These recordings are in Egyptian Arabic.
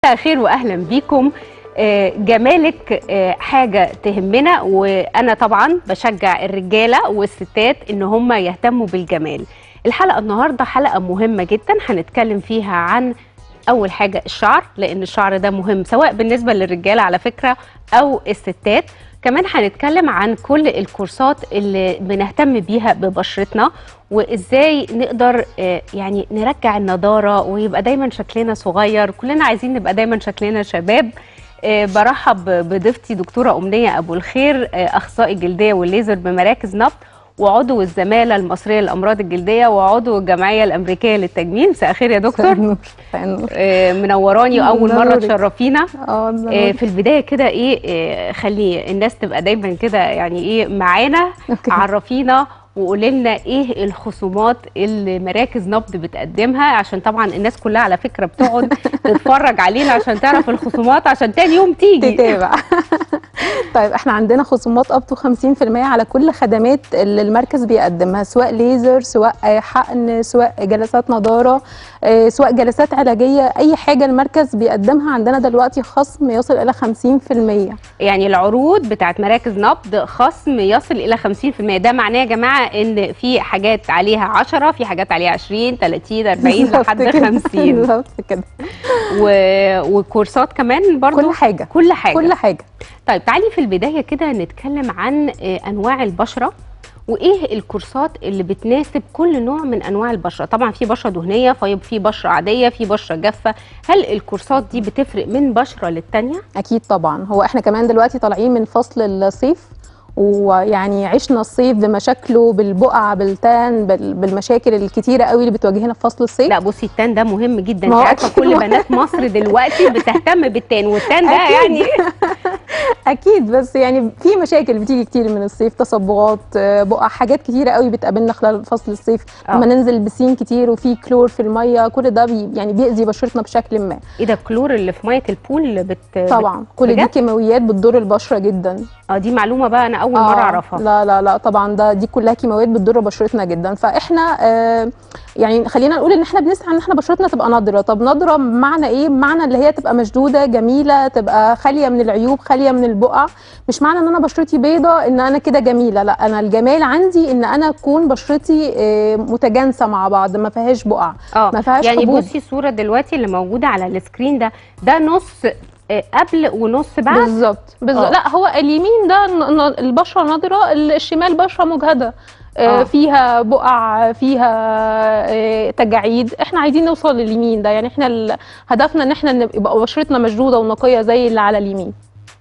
مساء الخير واهلا بيكم آه، جمالك آه، حاجه تهمنا وانا طبعا بشجع الرجاله والستات ان هم يهتموا بالجمال الحلقه النهارده حلقه مهمه جدا هنتكلم فيها عن اول حاجه الشعر لان الشعر ده مهم سواء بالنسبه للرجاله على فكره او الستات كمان هنتكلم عن كل الكورسات اللي بنهتم بيها ببشرتنا وازاي نقدر آه، يعني نرجع النضاره ويبقى دايما شكلنا صغير كلنا عايزين نبقى دايما شكلنا شباب آه، برحب بضيفتي دكتوره امنيه ابو الخير آه، اخصائي جلديه والليزر بمراكز نبض وعضو الزماله المصريه للامراض الجلديه وعضو الجمعيه الامريكيه للتجميل مساء الخير يا دكتور النور النور آه، منوراني واول مره نورك. تشرفينا اه آه، النور. في البدايه كده ايه آه، خلي الناس تبقى دايما كده يعني ايه معانا أوكي. عرفينا وقولي لنا ايه الخصومات اللي مراكز نبض بتقدمها عشان طبعا الناس كلها على فكره بتقعد تتفرج علينا عشان تعرف الخصومات عشان تاني يوم تيجي تتابع طيب احنا عندنا خصومات اب تو 50% على كل خدمات اللي المركز بيقدمها سواء ليزر سواء آه، حقن سواء جلسات نضاره آه، سواء جلسات علاجيه اي حاجه المركز بيقدمها عندنا دلوقتي خصم يصل الى 50% يعني العروض بتاعت مراكز نبض خصم يصل الى 50% ده معناه يا جماعه ان في حاجات عليها 10 في حاجات عليها 20 30 40 بالظبط لحد كده. 50 بالظبط كده و... وكورسات كمان برضو كل حاجه كل حاجه كل حاجه طيب تعالي في البدايه كده نتكلم عن آه، انواع البشره وايه الكورسات اللي بتناسب كل نوع من انواع البشره طبعا في بشره دهنيه طيب في بشره عاديه في بشره جافه هل الكورسات دي بتفرق من بشره للتانيه اكيد طبعا هو احنا كمان دلوقتي طالعين من فصل الصيف ويعني عشنا الصيف بمشاكله بالبقع بالتان بال- بالمشاكل الكتيره قوي اللي بتواجهنا في فصل الصيف لا بصي التان ده مهم جدا ما انت هو عارفه أكيد. كل بنات مصر دلوقتي بتهتم بالتان والتان ده أكيد. يعني اكيد بس يعني في مشاكل بتيجي كتير من الصيف تصبغات آه، بقع حاجات كتيره قوي بتقابلنا خلال فصل الصيف آه. لما ننزل بسين كتير وفي كلور في الميه كل ده بي يعني بيأذي بشرتنا بشكل ما ايه ده الكلور اللي في ميه البول بت طبعا كل دي بجد؟ كيماويات بتضر البشره جدا اه دي معلومه بقى انا اول آه، مره اعرفها لا لا لا طبعا ده دي كلها كيماويات بتضر بشرتنا جدا فاحنا آه يعني خلينا نقول ان احنا بنسعى ان احنا بشرتنا تبقى نضره طب نضره بمعنى ايه بمعنى اللي هي تبقى مشدوده جميله تبقى خاليه من العيوب خاليه من البقع مش معنى ان انا بشرتي بيضه ان انا كده جميله لا انا الجمال عندي ان انا اكون بشرتي آه متجانسه مع بعض ما فيهاش بقع اه ما فيهاش يعني حبوب. بصي الصوره دلوقتي اللي موجوده على السكرين ده ده نص آه، قبل ونص بعد بالظبط بالظبط آه. لا هو اليمين ده ن- ن- البشره نضره الشمال بشره مجهده آه. آه. فيها بقع فيها آه، تجاعيد احنا عايزين نوصل لليمين ده يعني احنا ال- هدفنا ان احنا نبقى يبقى بشرتنا مشدوده ونقيه زي اللي على اليمين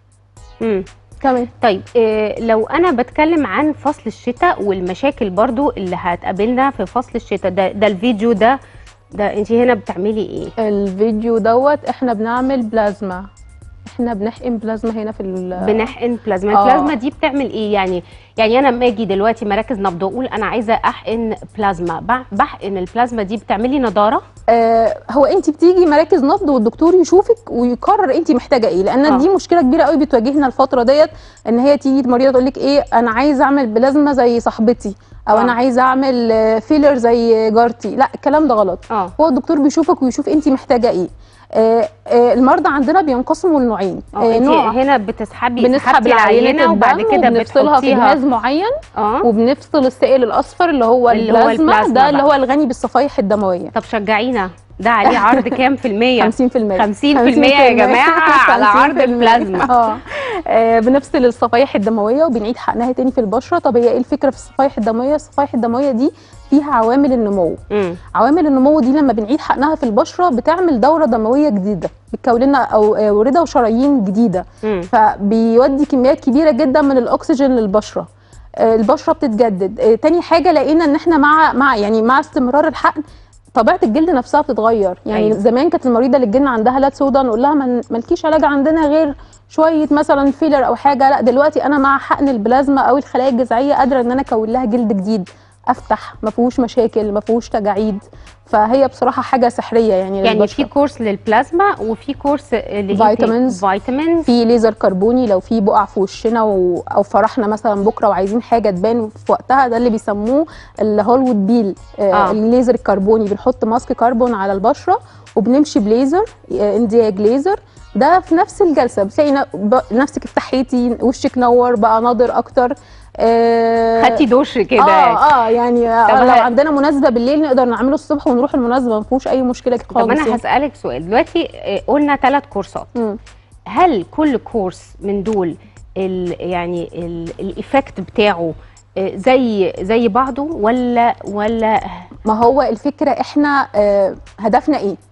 مم. تمام طيب آه، لو انا بتكلم عن فصل الشتاء والمشاكل برضو اللي هتقابلنا في فصل الشتاء ده ده الفيديو ده ده انت هنا بتعملي ايه الفيديو دوت احنا بنعمل بلازما احنا بنحقن بلازما هنا في ال- بنحقن بلازما آه. البلازما دي بتعمل ايه يعني يعني انا لما اجي دلوقتي مراكز نبض واقول انا عايزه احقن بلازما بح- بحقن البلازما دي بتعملي نضاره آه، هو انت بتيجي مراكز نبض والدكتور يشوفك ويقرر انت محتاجه ايه لان آه. آه. دي مشكله كبيره قوي بتواجهنا الفتره ديت ان هي تيجي المريضه تقول لك ايه انا عايزه اعمل بلازما زي صاحبتي او آه. آه. انا عايزه اعمل آه، فيلر زي جارتي لا الكلام ده غلط اه هو الدكتور بيشوفك ويشوف انت محتاجه ايه آه، آه، المرضى عندنا بينقسموا لنوعين اه انت نوع هنا بتسحبي بنسحب سحبتي العينه وبعد الدم كده وبنفصلها في بتحطيها جهاز معين اه وبنفصل السائل الاصفر اللي هو اللي هو البلازما, البلازما ده اللي بقى. هو الغني بالصفائح الدمويه طب شجعينا ده عليه عرض كام في المية 50% 50% يا جماعة على عرض 50%. البلازما. اه آه، بنفصل الصفائح الدمويه وبنعيد حقنها تاني في البشره طب هي ايه الفكره في الصفائح الدمويه الصفائح الدمويه دي فيها عوامل النمو مم. عوامل النمو دي لما بنعيد حقنها في البشره بتعمل دوره دمويه جديده بتكون لنا او آه، ورده وشرايين جديده مم. فبيودي كميات كبيره جدا من الاكسجين للبشره آه، البشره بتتجدد آه، تاني حاجه لقينا ان احنا مع مع يعني مع استمرار الحقن طبيعه الجلد نفسها بتتغير يعني أيوة. أيوة. زمان كانت المريضه اللي تجيلنا عندها لات سودا نقول لها ما- مالكيش علاج عندنا غير شويه مثلا فيلر او حاجه لا دلوقتي انا مع حقن البلازما او الخلايا الجذعيه قادره ان انا اكون لها جلد جديد افتح ما فيهوش مشاكل ما فيهوش تجاعيد فهي بصراحه حاجه سحريه يعني يعني للبشرة. في كورس للبلازما وفي كورس فيتامينز. فيتامينز في ليزر كربوني لو في بقع في وشنا و... او فرحنا مثلا بكره وعايزين حاجه تبان في وقتها ده اللي بيسموه الهولوود بيل آه. آه. الليزر الكربوني بنحط ماسك كربون على البشره وبنمشي بليزر آه، اندياج ليزر ده في نفس الجلسه بتلاقي ن- ب- نفسك اتحيتي وشك نور بقى ناضر اكتر آه خدتي دش كده اه اه يعني آه طب لو ه- عندنا مناسبه بالليل نقدر نعمله الصبح ونروح المناسبه ما فيهوش اي مشكله خالص طب انا يعني. هسالك سؤال دلوقتي آه، قلنا ثلاث كورسات مم. هل كل كورس من دول ال يعني ال- الايفكت بتاعه آه، زي زي بعضه ولا ولا ما هو الفكره احنا آه، هدفنا ايه